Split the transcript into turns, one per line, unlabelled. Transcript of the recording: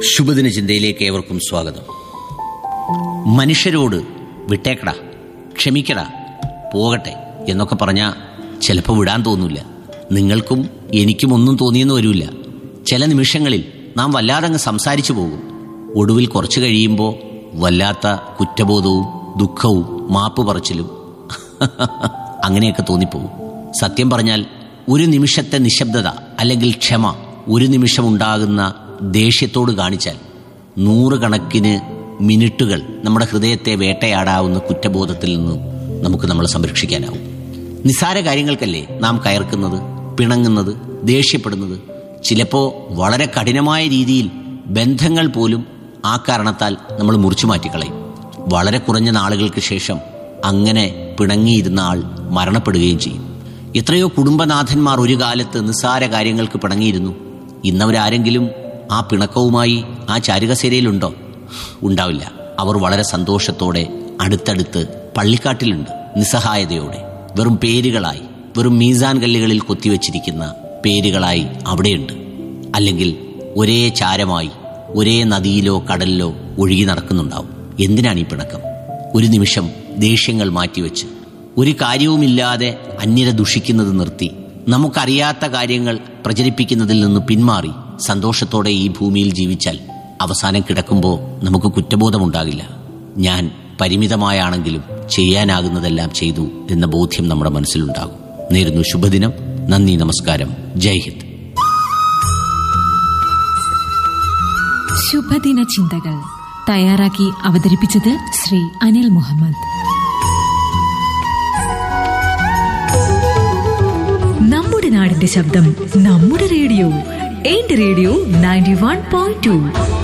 ശുഭദിന ചിന്തയിലേക്ക് ഏവർക്കും സ്വാഗതം മനുഷ്യരോട് വിട്ടേക്കടാ ക്ഷമിക്കടാ പോകട്ടെ എന്നൊക്കെ പറഞ്ഞാൽ ചിലപ്പോൾ വിടാൻ തോന്നില്ല നിങ്ങൾക്കും എനിക്കും ഒന്നും തോന്നിയെന്ന് വരില്ല ചില നിമിഷങ്ങളിൽ നാം വല്ലാതെ അങ്ങ് സംസാരിച്ചു പോകും ഒടുവിൽ കുറച്ചു കഴിയുമ്പോൾ വല്ലാത്ത കുറ്റബോധവും ദുഃഖവും മാപ്പ് പറച്ചിലും അങ്ങനെയൊക്കെ തോന്നിപ്പോകും സത്യം പറഞ്ഞാൽ ഒരു നിമിഷത്തെ നിശബ്ദത അല്ലെങ്കിൽ ക്ഷമ ഒരു നിമിഷം ഉണ്ടാകുന്ന ദേഷ്യത്തോട് കാണിച്ചാൽ നൂറുകണക്കിന് മിനിറ്റുകൾ നമ്മുടെ ഹൃദയത്തെ വേട്ടയാടാവുന്ന കുറ്റബോധത്തിൽ നിന്നും നമുക്ക് നമ്മളെ സംരക്ഷിക്കാനാവും നിസ്സാര കാര്യങ്ങൾക്കല്ലേ നാം കയർക്കുന്നത് പിണങ്ങുന്നത് ദേഷ്യപ്പെടുന്നത് ചിലപ്പോൾ വളരെ കഠിനമായ രീതിയിൽ ബന്ധങ്ങൾ പോലും ആ കാരണത്താൽ നമ്മൾ മുറിച്ചു മാറ്റിക്കളയും വളരെ കുറഞ്ഞ നാളുകൾക്ക് ശേഷം അങ്ങനെ പിണങ്ങിയിരുന്ന ആൾ മരണപ്പെടുകയും ചെയ്യും എത്രയോ കുടുംബനാഥന്മാർ ഒരു കാലത്ത് നിസ്സാര കാര്യങ്ങൾക്ക് പിണങ്ങിയിരുന്നു ഇന്നവരാരെങ്കിലും ആ പിണക്കവുമായി ആ ചാരുകസേരയിലുണ്ടോ ഉണ്ടാവില്ല അവർ വളരെ സന്തോഷത്തോടെ അടുത്തടുത്ത് പള്ളിക്കാട്ടിലുണ്ട് നിസ്സഹായതയോടെ വെറും പേരുകളായി വെറും മീസാൻ കല്ലുകളിൽ കൊത്തിവെച്ചിരിക്കുന്ന പേരുകളായി അവിടെയുണ്ട് അല്ലെങ്കിൽ ഒരേ ചാരമായി ഒരേ നദിയിലോ കടലിലോ ഒഴുകി നടക്കുന്നുണ്ടാവും എന്തിനാണ് ഈ പിണക്കം ഒരു നിമിഷം ദേഷ്യങ്ങൾ മാറ്റിവെച്ച് ഒരു കാര്യവുമില്ലാതെ അന്യരെ ദുഷിക്കുന്നത് നിർത്തി നമുക്കറിയാത്ത കാര്യങ്ങൾ പ്രചരിപ്പിക്കുന്നതിൽ നിന്ന് പിന്മാറി സന്തോഷത്തോടെ ഈ ഭൂമിയിൽ ജീവിച്ചാൽ അവസാനം കിടക്കുമ്പോൾ നമുക്ക് കുറ്റബോധമുണ്ടാകില്ല ഞാൻ പരിമിതമായാണെങ്കിലും ചെയ്യാനാകുന്നതെല്ലാം ചെയ്തു എന്ന ബോധ്യം നമ്മുടെ മനസ്സിലുണ്ടാകും നേരുന്നു ശുഭദിനം നന്ദി നമസ്കാരം ജയ് ഹിന്ദ്
ശുഭദിന ചിന്തകൾ തയ്യാറാക്കി അവതരിപ്പിച്ചത് ശ്രീ അനിൽ മുഹമ്മദ് നമ്മുടെ നാടിന്റെ ശബ്ദം നമ്മുടെ റേഡിയോ എന്റെ radio ninety one point to